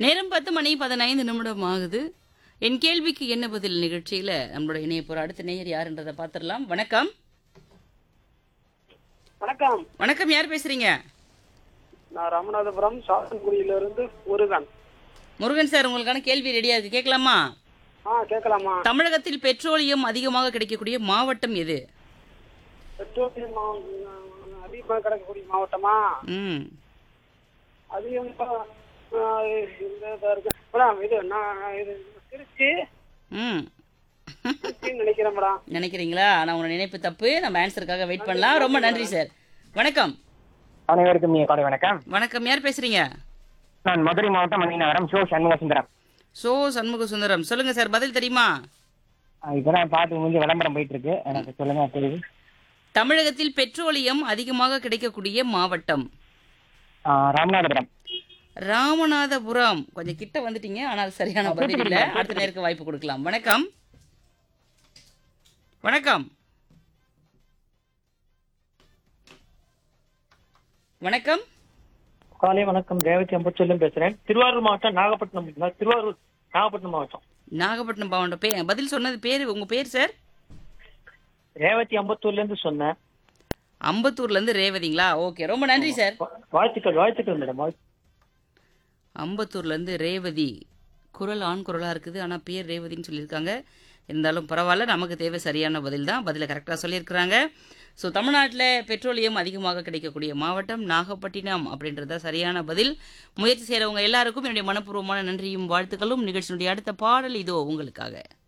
நேரம் பத்து மணி பதினைந்து நிமிடம் ஆகுது என் கேள்விக்கு என்ன பதில் நிகழ்ச்சியில நம்மளோட இணைய போற அடுத்த நேயர் யாருன்றதை பார்த்துடலாம் வணக்கம் வணக்கம் வணக்கம் யார் பேசுறீங்க நான் ராமநாதபுரம் சாத்தன்குடியில இருந்து முருகன் முருகன் சார் உங்களுக்கான கேள்வி ரெடியா இருக்கு கேட்கலாமா ஆ கேட்கலாமா தமிழகத்தில் பெட்ரோலியம் அதிகமாக கிடைக்கக்கூடிய மாவட்டம் எது பெட்ரோலியம் மா- அதிகமாக கிடைக்கக்கூடிய மாவட்டமா ம் அதிகமா ஆ, இந்த இதா இருக்கு மேடம் இது நான் இது திருச்சி ம் திருச்சின்னு நினைக்கிறேன் மேடம் நினைக்கிறீங்களா நான் உங்க நினைப்பு தப்பு நம்ம ஆன்சருக்காக வெயிட் பண்ணலாம் ரொம்ப நன்றி சார் வணக்கம் அனைவருக்கும் இனிய காலை வணக்கம் வணக்கம் யார் பேசுறீங்க நான் மதுரை மாவட்டம் மணிநகரம் ஷோ சண்முக சுந்தரம் சோ சண்முக சுந்தரம் சொல்லுங்க சார் பதில் தெரியுமா ஆஹ் இப்பதான் பாட்டு முடிஞ்சு விளம்பரம் போயிட்டு இருக்கு எனக்கு சொல்லுங்க தெரியுது தமிழகத்தில் பெட்ரோலியம் அதிகமாக கிடைக்கக்கூடிய மாவட்டம் ஆஹ் ராமநாதபுரம் ராமநாதபுரம் கொஞ்சம் கிட்ட வந்துட்டீங்க ஆனால் சரியான பதில் இல்ல அடுத்த நேருக்கு வாய்ப்பு கொடுக்கலாம் வணக்கம் வணக்கம் வணக்கம் காலை வணக்கம் ரேவதி அம்பச்சொல்லும் பேசுறேன் திருவாரூர் மாவட்டம் நாகப்பட்டினம் நான் திருவாரூர் நாகப்பட்டினம் மாவட்டம் நாகப்பட்டினம் மாவட்டம் பே பதில் சொன்னது பேர் உங்க பேர் சார் ரேவதி அம்பத்தூர்ல இருந்து சொன்னேன் அம்பத்தூர்ல இருந்து ரேவதிங்களா ஓகே ரொம்ப நன்றி சார் வா- வாழ்த்துக்கள் வாழ்த்துக்கள் மேடம் வாழ்த்து- அம்பத்தூர்ல இருந்து ரேவதி குரல் ஆண் குரலா இருக்குது ஆனா பேர் ரேவதின்னு சொல்லியிருக்காங்க இருந்தாலும் பரவாயில்ல நமக்கு தேவை சரியான பதில் தான் பதிலை கரெக்டாக சொல்லியிருக்கிறாங்க ஸோ தமிழ்நாட்டில் பெட்ரோலியம் அதிகமாக கிடைக்கக்கூடிய மாவட்டம் நாகப்பட்டினம் அப்படின்றத சரியான பதில் முயற்சி செய்கிறவங்க எல்லாருக்கும் என்னுடைய மனப்பூர்வமான நன்றியும் வாழ்த்துக்களும் நிகழ்ச்சியினுடைய அடுத்த பாடல் இதோ உங்களுக்காக